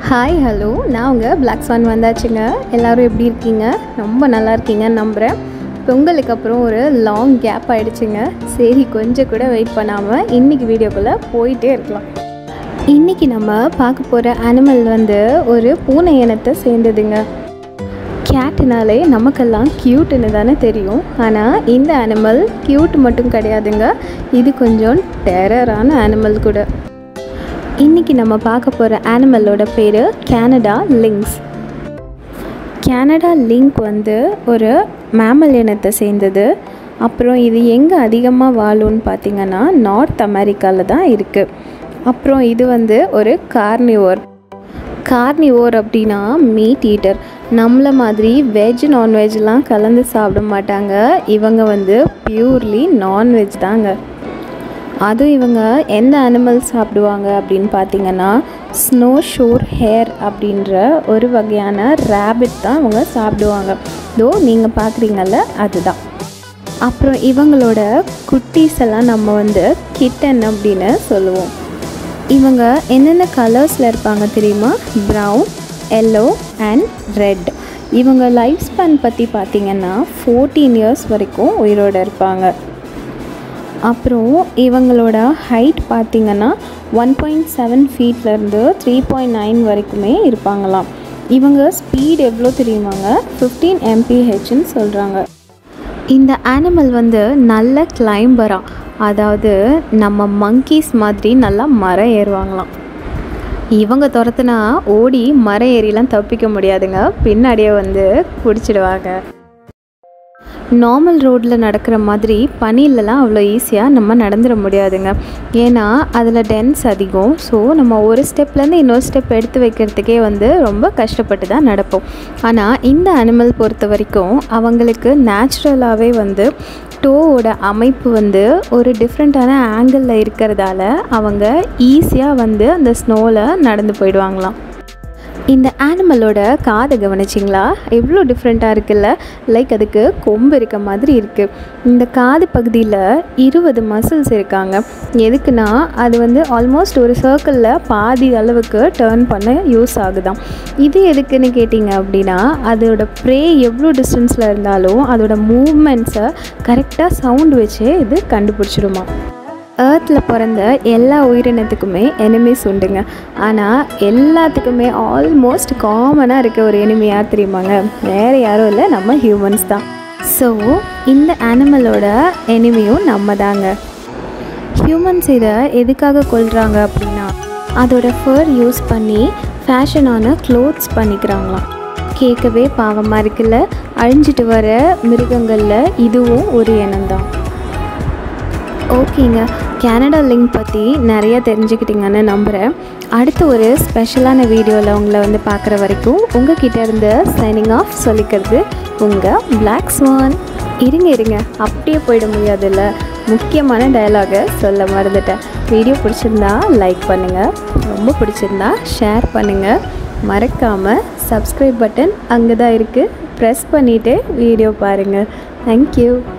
hi hello நான் உங்கள் black Swan வந்தாச்சுங்க எல்லோரும் எப்படி இருக்கீங்க ரொம்ப நல்லா இருக்கீங்கன்னு நம்புகிறேன் பொங்கலுக்கு அப்புறம் ஒரு லாங் கேப் ஆகிடுச்சுங்க சரி கொஞ்சம் கூட வெயிட் பண்ணாமல் இன்றைக்கி வீடியோக்குள்ளே போயிட்டே இருக்கலாம் இன்றைக்கி நம்ம பார்க்க போகிற அனிமல் வந்து ஒரு பூனை இனத்தை சேர்ந்ததுங்க கேட்டுனாலே நமக்கெல்லாம் க்யூட்டுன்னு தானே தெரியும் ஆனால் இந்த அனிமல் க்யூட் மட்டும் கிடையாதுங்க இது கொஞ்சம் டெரரான அனிமல் கூட இன்றைக்கி நம்ம பார்க்க போகிற அனிமலோட பேர் கேனடா லிங்க்ஸ் கேனடா லிங்க் வந்து ஒரு மேமல் இனத்தை சேர்ந்தது அப்புறம் இது எங்கே அதிகமாக வாழும்னு பார்த்திங்கன்னா நார்த் அமெரிக்காவில் தான் இருக்குது அப்புறம் இது வந்து ஒரு கார்னிவோர் கார்னிவோர் அப்படின்னா மீட் ஈட்டர் நம்மள மாதிரி வெஜ் நான்வெஜ்லாம் கலந்து சாப்பிட மாட்டாங்க இவங்க வந்து பியூர்லி நான்வெஜ் தாங்க அதுவும் இவங்க எந்த அனிமல் சாப்பிடுவாங்க அப்படின்னு பார்த்தீங்கன்னா ஸ்னோ ஷோர் ஹேர் அப்படின்ற ஒரு வகையான ரேபிட் தான் இவங்க சாப்பிடுவாங்க தோ நீங்கள் பார்க்குறீங்கல்ல அதுதான் அப்புறம் இவங்களோட குட்டீஸ் எல்லாம் நம்ம வந்து கிட்டன் அப்படின்னு சொல்லுவோம் இவங்க என்னென்ன கலர்ஸில் இருப்பாங்க தெரியுமா ப்ரௌன் எல்லோ அண்ட் ரெட் இவங்க லைஃப் ஸ்பேன் பற்றி பார்த்திங்கன்னா ஃபோர்டீன் இயர்ஸ் வரைக்கும் உயிரோடு இருப்பாங்க அப்புறம் இவங்களோட ஹைட் பார்த்திங்கன்னா ஒன் பாயிண்ட் செவன் ஃபீட்லேருந்து த்ரீ பாயிண்ட் நைன் வரைக்குமே இருப்பாங்களாம் இவங்க ஸ்பீட் எவ்வளோ தெரியுமாங்க ஃபிஃப்டீன் எம்பிஹெச்னு சொல்கிறாங்க இந்த அனிமல் வந்து நல்ல கிளைம்பராக அதாவது நம்ம மங்கீஸ் மாதிரி நல்லா மரம் ஏறுவாங்களாம் இவங்க துரத்துனா ஓடி மரம் ஏறிலாம் தப்பிக்க முடியாதுங்க பின்னாடியே வந்து பிடிச்சிடுவாங்க நார்மல் ரோட்டில் நடக்கிற மாதிரி பனிலலாம் அவ்வளோ ஈஸியாக நம்ம நடந்துட முடியாதுங்க ஏன்னா அதில் டென்ஸ் அதிகம் ஸோ நம்ம ஒரு ஸ்டெப்லேருந்து இன்னொரு ஸ்டெப் எடுத்து வைக்கிறதுக்கே வந்து ரொம்ப கஷ்டப்பட்டு தான் நடப்போம் ஆனால் இந்த அனிமல் பொறுத்த வரைக்கும் அவங்களுக்கு நேச்சுரலாகவே வந்து டோவோட அமைப்பு வந்து ஒரு டிஃப்ரெண்ட்டான ஆங்கிளில் இருக்கிறதால அவங்க ஈஸியாக வந்து அந்த ஸ்னோவில் நடந்து போயிடுவாங்களாம் இந்த ஆனிமலோட காதை கவனிச்சிங்களா எவ்வளோ டிஃப்ரெண்ட்டாக இருக்குல்ல லைக் அதுக்கு கொம்பு இருக்க மாதிரி இருக்குது இந்த காது பகுதியில் இருபது மசில்ஸ் இருக்காங்க எதுக்குன்னா அது வந்து ஆல்மோஸ்ட் ஒரு சர்க்கிளில் பாதி அளவுக்கு டேர்ன் பண்ண யூஸ் ஆகுதாம் இது எதுக்குன்னு கேட்டிங்க அப்படின்னா அதோட ப்ரே எவ்வளோ டிஸ்டன்ஸில் இருந்தாலும் அதோட மூமெண்ட்ஸை கரெக்டாக சவுண்ட் வச்சே இது கண்டுபிடிச்சிடுமா ஏர்த்தில் பிறந்த எல்லா உயிரினத்துக்குமே எனிமீஸ் உண்டுங்க ஆனால் எல்லாத்துக்குமே ஆல்மோஸ்ட் காமனாக இருக்க ஒரு எனிமியாக தெரியுமாங்க வேறு யாரும் இல்லை நம்ம ஹியூமன்ஸ் தான் ஸோ இந்த அனிமலோட எனிமியும் நம்ம தாங்க ஹியூமன்ஸ் இதை எதுக்காக கொள்கிறாங்க அப்படின்னா அதோட ஃபர் யூஸ் பண்ணி ஃபேஷனான க்ளோத்ஸ் பண்ணிக்கிறாங்களாம் கேட்கவே பாவமாக இருக்குல்ல அழிஞ்சிட்டு வர மிருகங்களில் இதுவும் ஒரு இனம்தான் ஓகேங்க கேனடா லிங்க் பற்றி நிறைய தெரிஞ்சுக்கிட்டீங்கன்னு நம்புகிறேன் அடுத்து ஒரு ஸ்பெஷலான வீடியோவில் உங்களை வந்து பார்க்குற வரைக்கும் உங்கள் கிட்ட இருந்து சைனிங் ஆஃப் சொல்லிக்கிறது உங்கள் பிளாக் ஸ்வான் இருங்க இருங்க அப்படியே போயிட முடியாதுல்ல முக்கியமான டயலாகை சொல்ல மறந்துட்டேன் வீடியோ பிடிச்சிருந்தா லைக் பண்ணுங்கள் ரொம்ப பிடிச்சிருந்தா ஷேர் பண்ணுங்கள் மறக்காமல் சப்ஸ்கிரைப் பட்டன் அங்கே தான் இருக்குது ப்ரெஸ் பண்ணிவிட்டு வீடியோ பாருங்கள் தேங்க்யூ